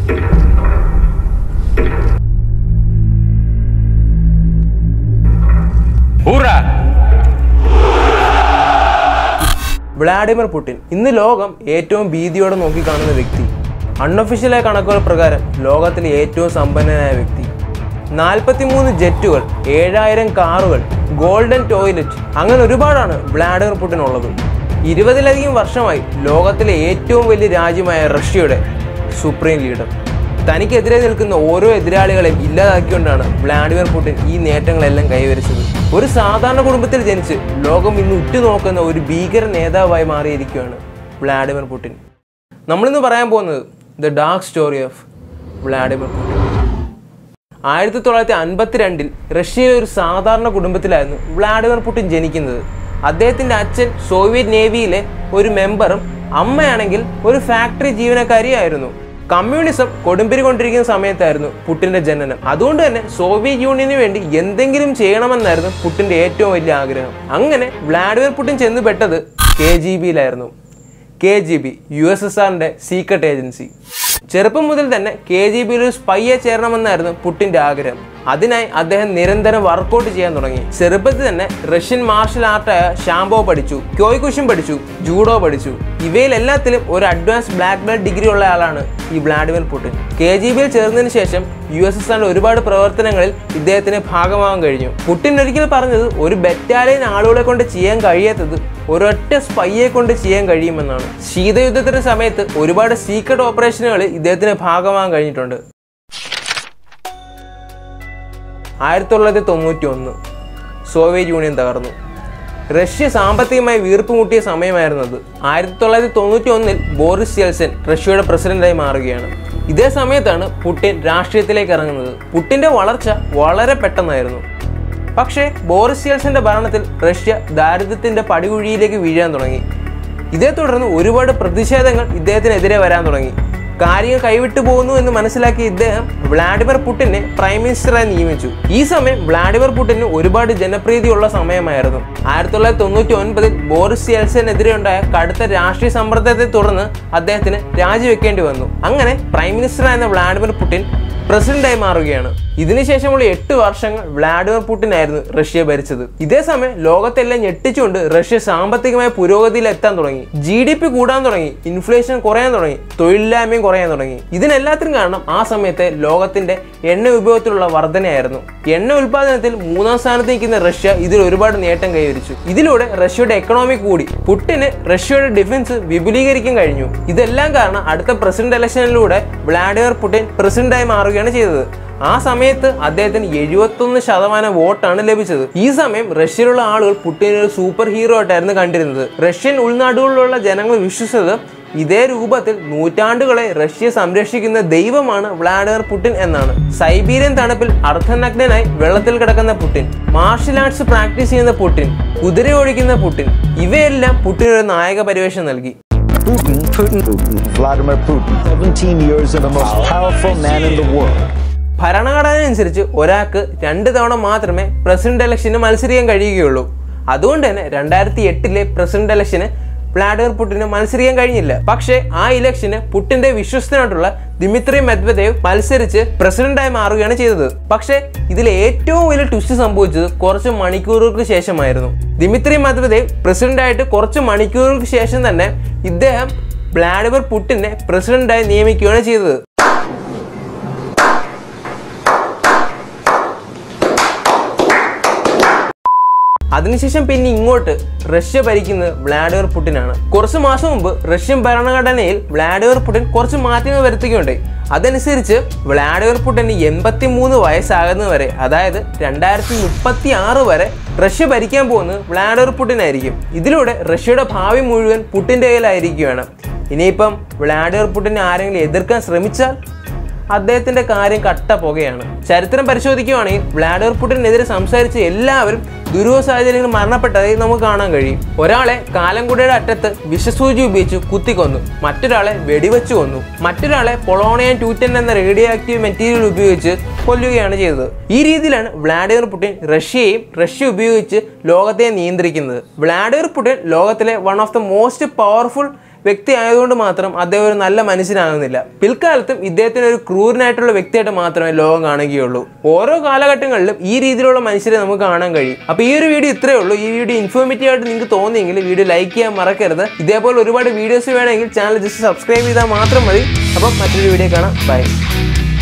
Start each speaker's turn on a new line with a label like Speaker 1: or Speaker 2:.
Speaker 1: Ура!
Speaker 2: Vladimir Putin ഇന്ന് ലോകം ഏറ്റവും ഭീതിയോടെ നോക്കിക്കാണുന്ന വ്യക്തി അൺഒഫീഷ്യലായ കണക്കുകൾ പ്രകാരം ലോകത്തിലെ ഏറ്റവും സമ്പന്നനായ വ്യക്തി നാൽപ്പത്തിമൂന്ന് ജെറ്റുകൾ ഏഴായിരം കാറുകൾ ഗോൾഡൻ ടോയ്ലറ്റ് അങ്ങനെ ഒരുപാടാണ് വ്ളാഡിമിർ പുടിൻ ഉള്ളത് ഇരുപതിലധികം വർഷമായി ലോകത്തിലെ ഏറ്റവും വലിയ രാജ്യമായ റഷ്യയുടെ സുപ്രീം ലീഡർ തനിക്കെതിരെ നിൽക്കുന്ന ഓരോ എതിരാളികളെയും ഇല്ലാതാക്കിക്കൊണ്ടാണ് വ്ളാഡിമിർ പുടിൻ ഈ നേട്ടങ്ങളെല്ലാം കൈവരിച്ചത് ഒരു സാധാരണ കുടുംബത്തിൽ ജനിച്ച് ലോകം ഇന്ന് ഉറ്റുനോക്കുന്ന ഒരു ഭീകര നേതാവായി മാറിയിരിക്കുകയാണ് വ്ളാഡിമിർ പുടിൻ നമ്മളിന്ന് പറയാൻ പോകുന്നത് the dark story of Vladimir Putin ആയിരത്തി തൊള്ളായിരത്തി അൻപത്തിരണ്ടിൽ റഷ്യയിലെ ഒരു സാധാരണ കുടുംബത്തിലായിരുന്നു വ്ളാഡിമിർ പുടിൻ ജനിക്കുന്നത് അദ്ദേഹത്തിൻ്റെ അച്ഛൻ സോവിയറ്റ് നേവിയിലെ ഒരു മെമ്പറും അമ്മയാണെങ്കിൽ ഒരു ഫാക്ടറി ജീവനക്കാരിയായിരുന്നു കമ്മ്യൂണിസം കൊടുമ്പിരി കൊണ്ടിരിക്കുന്ന സമയത്തായിരുന്നു പുട്ടിൻ്റെ ജനനം അതുകൊണ്ട് തന്നെ സോവിയറ്റ് യൂണിയന് വേണ്ടി എന്തെങ്കിലും ചെയ്യണമെന്നായിരുന്നു പുട്ടിൻ്റെ ഏറ്റവും വലിയ ആഗ്രഹം അങ്ങനെ വ്ളാഡിമിർ പുടിൻ ചെന്നുപെട്ടത് കെ ജി ബിയിലായിരുന്നു K G B U S S ആറിൻ്റെ സീക്രട്ട് ഏജൻസി ചെറുപ്പം മുതൽ തന്നെ കെ ജി ബിയിൽ ഒരു സ്പൈയെ ചേരണമെന്നായിരുന്നു പുട്ടിൻ്റെ ആഗ്രഹം അതിനായി അദ്ദേഹം നിരന്തരം വർക്കൗട്ട് ചെയ്യാൻ തുടങ്ങി ചെറുപ്പത്തിൽ തന്നെ റഷ്യൻ മാർഷൽ ആർട്ടായ ഷാംബോ പഠിച്ചു ക്യോയ്കുഷൻ പഠിച്ചു ജൂഡോ പഠിച്ചു ഇവയിലെല്ലാത്തിലും ഒരു അഡ്വാൻസ് ബ്ലാക്ക് ബെൽറ്റ് ഡിഗ്രി ഉള്ള ആളാണ് ഈ വ്ളാഡിമിർ പുടിൻ കെ ജി ബിയിൽ ചേർന്നതിന് ശേഷം യു എസ് എസ് ആറിന്റെ ഒരുപാട് പ്രവർത്തനങ്ങളിൽ ഇദ്ദേഹത്തിന് ഭാഗമാകാൻ കഴിഞ്ഞു പുട്ടിൻ ഒരിക്കൽ പറഞ്ഞത് ഒരു ബറ്റാലിയൻ ആളുകളെ കൊണ്ട് ചെയ്യാൻ കഴിയാത്തത് ഒരൊറ്റ സ്പൈയെ കൊണ്ട് ചെയ്യാൻ കഴിയുമെന്നാണ് ശീതയുദ്ധത്തിന്റെ സമയത്ത് ഒരുപാട് സീക്രട്ട് ഓപ്പറേഷനുകളിൽ ഇദ്ദേഹത്തിന് ഭാഗമാകാൻ കഴിഞ്ഞിട്ടുണ്ട് ആയിരത്തി തൊള്ളായിരത്തി തൊണ്ണൂറ്റി ഒന്ന് സോവിയറ്റ് യൂണിയൻ തകർന്നു റഷ്യ സാമ്പത്തികമായി വീർപ്പ് മുട്ടിയ സമയമായിരുന്നത് ആയിരത്തി തൊള്ളായിരത്തി തൊണ്ണൂറ്റി ഒന്നിൽ ബോറിസ് യെൽസൻ റഷ്യയുടെ പ്രസിഡന്റായി മാറുകയാണ് ഇതേ സമയത്താണ് പുടിൻ രാഷ്ട്രീയത്തിലേക്ക് ഇറങ്ങുന്നത് പുട്ടിന്റെ വളർച്ച വളരെ പെട്ടെന്നായിരുന്നു പക്ഷേ ബോറിസ് യെൽസന്റെ ഭരണത്തിൽ റഷ്യ ദാരിദ്ര്യത്തിന്റെ പടികുഴിയിലേക്ക് വീഴാൻ തുടങ്ങി ഇതേ തുടർന്ന് ഒരുപാട് പ്രതിഷേധങ്ങൾ ഇദ്ദേഹത്തിനെതിരെ വരാൻ തുടങ്ങി കാര്യങ്ങൾ കൈവിട്ടു പോകുന്നു എന്ന് മനസ്സിലാക്കിയ ഇദ്ദേഹം വ്ളാഡിമിർ പുടിനെ പ്രൈം മിനിസ്റ്ററായി നിയമിച്ചു ഈ സമയം വ്ളാഡിമിർ പുടിന് ഒരുപാട് ജനപ്രീതിയുള്ള സമയമായിരുന്നു ആയിരത്തി തൊള്ളായിരത്തി തൊണ്ണൂറ്റി ഒൻപതിൽ ബോറിസ് യെൽസനെതിരെ ഉണ്ടായ കടുത്ത രാഷ്ട്രീയ സമ്മർദ്ദത്തെ തുടർന്ന് അദ്ദേഹത്തിന് രാജിവെക്കേണ്ടി വന്നു അങ്ങനെ പ്രൈം മിനിസ്റ്ററായിരുന്ന വ്ളാഡിമിർ പുടിൻ പ്രസിഡന്റായി മാറുകയാണ് ഇതിനുശേഷമുള്ള എട്ട് വർഷങ്ങൾ വ്ളാഡിമിർ പുടിൻ ആയിരുന്നു റഷ്യ ഭരിച്ചത് ഇതേ സമയം ലോകത്തെല്ലാം ഞെട്ടിച്ചുകൊണ്ട് റഷ്യ സാമ്പത്തികമായ പുരോഗതിയിൽ എത്താൻ തുടങ്ങി ജി ഡി പി കൂടാൻ തുടങ്ങി ഇൻഫ്ലേഷൻ കുറയാൻ തുടങ്ങി തൊഴിലില്ലായ്മയും കുറയാൻ തുടങ്ങി ഇതിനെല്ലാത്തിനും കാരണം ആ സമയത്തെ ലോകത്തിന്റെ എണ്ണ ഉപയോഗത്തിലുള്ള വർധനയായിരുന്നു എണ്ണ ഉൽപാദനത്തിൽ മൂന്നാം സ്ഥാനത്ത് നിൽക്കുന്ന റഷ്യ ഇതിൽ ഒരുപാട് നേട്ടം കൈവരിച്ചു ഇതിലൂടെ റഷ്യയുടെ എക്കണോമി കൂടി പുട്ടിന് റഷ്യയുടെ ഡിഫൻസ് വിപുലീകരിക്കാൻ കഴിഞ്ഞു ഇതെല്ലാം കാരണം അടുത്ത പ്രസിഡന്റ് ഇലക്ഷനിലൂടെ വ്ളാഡിമിർ പുടിൻ പ്രസിഡന്റായി മാറുകയാണ് ചെയ്തത് ആ സമയത്ത് അദ്ദേഹത്തിന് എഴുപത്തൊന്ന് ശതമാനം വോട്ടാണ് ലഭിച്ചത് ഈ സമയം റഷ്യയിലുള്ള ആളുകൾ പുട്ടിനെ ഒരു സൂപ്പർ ഹീറോ ആയിട്ടായിരുന്നു കണ്ടിരുന്നത് റഷ്യൻ ഉൾനാടുകളിലുള്ള ജനങ്ങൾ വിശ്വസിച്ചത് ഇതേ രൂപത്തിൽ നൂറ്റാണ്ടുകളെ റഷ്യ സംരക്ഷിക്കുന്ന ദൈവമാണ് വ്ളാഡിമിർ പുടിൻ എന്നാണ് സൈബീരിയൻ തണുപ്പിൽ അർദ്ധനഗ്നനായി വെള്ളത്തിൽ കിടക്കുന്ന പുടിൻ മാർഷൽ ആർട്സ് പ്രാക്ടീസ് ചെയ്യുന്ന പുടിൻ കുതിര ഓടിക്കുന്ന പുടിൻ ഇവയെല്ലാം പുടിൻ ഒരു നായക പരിവേഷം നൽകി
Speaker 3: Putin, Putin, Putin, Vladimir Putin, 17 years and the most powerful man in the world.
Speaker 2: ഭരണഘടന അനുസരിച്ച് ഒരാൾക്ക് രണ്ട് തവണ മാത്രമേ പ്രസിഡന്റ് ഇലക്ഷന് മത്സരിക്കാൻ കഴിയുകയുള്ളൂ അതുകൊണ്ട് തന്നെ രണ്ടായിരത്തി എട്ടിലെ പ്രസിഡന്റ് ഇലക്ഷന് വ്ളാഡിമിർ പുടിന് മത്സരിക്കാൻ കഴിഞ്ഞില്ല പക്ഷേ ആ ഇലക്ഷന് പുട്ടിന്റെ വിശ്വസ്തനായിട്ടുള്ള ദിമിത്രി മെദ്വദേവ് മത്സരിച്ച് പ്രസിഡന്റായി മാറുകയാണ് ചെയ്തത് പക്ഷേ ഇതിൽ ഏറ്റവും വലിയ ട്വിസ്റ്റ് സംഭവിച്ചത് കുറച്ച് മണിക്കൂറുകൾക്ക് ശേഷമായിരുന്നു ദിമിത്രി മെദ്വദേവ് പ്രസിഡന്റായിട്ട് കുറച്ച് മണിക്കൂറുകൾക്ക് ശേഷം തന്നെ ഇദ്ദേഹം വ്ളാഡിമിർ പുട്ടിനെ പ്രസിഡന്റായി നിയമിക്കുകയാണ് ചെയ്തത് അതിനുശേഷം പിന്നെ ഇങ്ങോട്ട് റഷ്യ ഭരിക്കുന്നത് വ്ളാഡിമിർ പുടിനാണ് കുറച്ച് മാസം മുമ്പ് റഷ്യൻ ഭരണഘടനയിൽ വ്ളാഡിമിർ പുടിൻ കുറച്ച് മാറ്റങ്ങൾ വരുത്തുകയുണ്ടായി അതനുസരിച്ച് വ്ളാഡിമിർ പുടിന് എൺപത്തി മൂന്ന് വയസ്സാകുന്നവരെ അതായത് രണ്ടായിരത്തി മുപ്പത്തി ആറ് വരെ റഷ്യ ഭരിക്കാൻ പോകുന്നത് വ്ളാഡിമിർ പുടിൻ ആയിരിക്കും ഇതിലൂടെ റഷ്യയുടെ ഭാവി മുഴുവൻ പുട്ടിൻ്റെ കയ്യിലായിരിക്കുകയാണ് ഇനിയിപ്പം വ്ളാഡിമിർ പുടിനെ ആരെങ്കിലും എതിർക്കാൻ ശ്രമിച്ചാൽ അദ്ദേഹത്തിന്റെ കാര്യം കട്ട പുകയാണ് ചരിത്രം പരിശോധിക്കുകയാണെങ്കിൽ വ്ളാഡിമിർ പുടിനെതിരെ സംസാരിച്ച എല്ലാവരും ദുരൂഹ സാഹചര്യങ്ങൾ മരണപ്പെട്ടതായി നമുക്ക് കാണാൻ കഴിയും ഒരാളെ കാലംകുടയുടെ അറ്റത്ത് വിഷസൂചി ഉപയോഗിച്ച് കുത്തിക്കൊന്നു മറ്റൊരാളെ വെടിവെച്ച് കൊന്നു മറ്റൊരാളെ പൊളോണിയൻ ട്യൂറ്റൻ എന്ന റേഡിയോ ആക്റ്റീവ് മെറ്റീരിയൽ ഉപയോഗിച്ച് കൊല്ലുകയാണ് ചെയ്തത് ഈ രീതിയിലാണ് വ്ളാഡിമിർ പുടിൻ റഷ്യയെയും റഷ്യ ഉപയോഗിച്ച് ലോകത്തെ നിയന്ത്രിക്കുന്നത് വ്ളാഡിമിർ പുടിൻ ലോകത്തിലെ one of the most powerful വ്യക്തി ആയതുകൊണ്ട് മാത്രം അദ്ദേഹം ഒരു നല്ല മനുഷ്യനാകുന്നില്ല പിൽക്കാലത്തും ഇദ്ദേഹത്തിന് ഒരു ക്രൂരനായിട്ടുള്ള വ്യക്തിയായിട്ട് മാത്രമേ ലോകം കാണുകയുള്ളൂ ഓരോ കാലഘട്ടങ്ങളിലും ഈ രീതിയിലുള്ള മനുഷ്യരെ നമുക്ക് കാണാൻ കഴിയും അപ്പോൾ ഈ ഒരു വീഡിയോ ഇത്രയേ ഉള്ളൂ ഈ വീഡിയോ ഇൻഫോർമേറ്റീവ് ആയിട്ട് നിങ്ങൾക്ക് തോന്നിയെങ്കിൽ വീഡിയോ ലൈക്ക് ചെയ്യാൻ മറക്കരുത് ഇതേപോലെ ഒരുപാട് വീഡിയോസ് വേണമെങ്കിൽ ചാനൽ ജസ്റ്റ് സബ്സ്ക്രൈബ് ചെയ്താൽ മാത്രം മതി അപ്പം മറ്റൊരു വീഡിയോ കാണാം ബൈ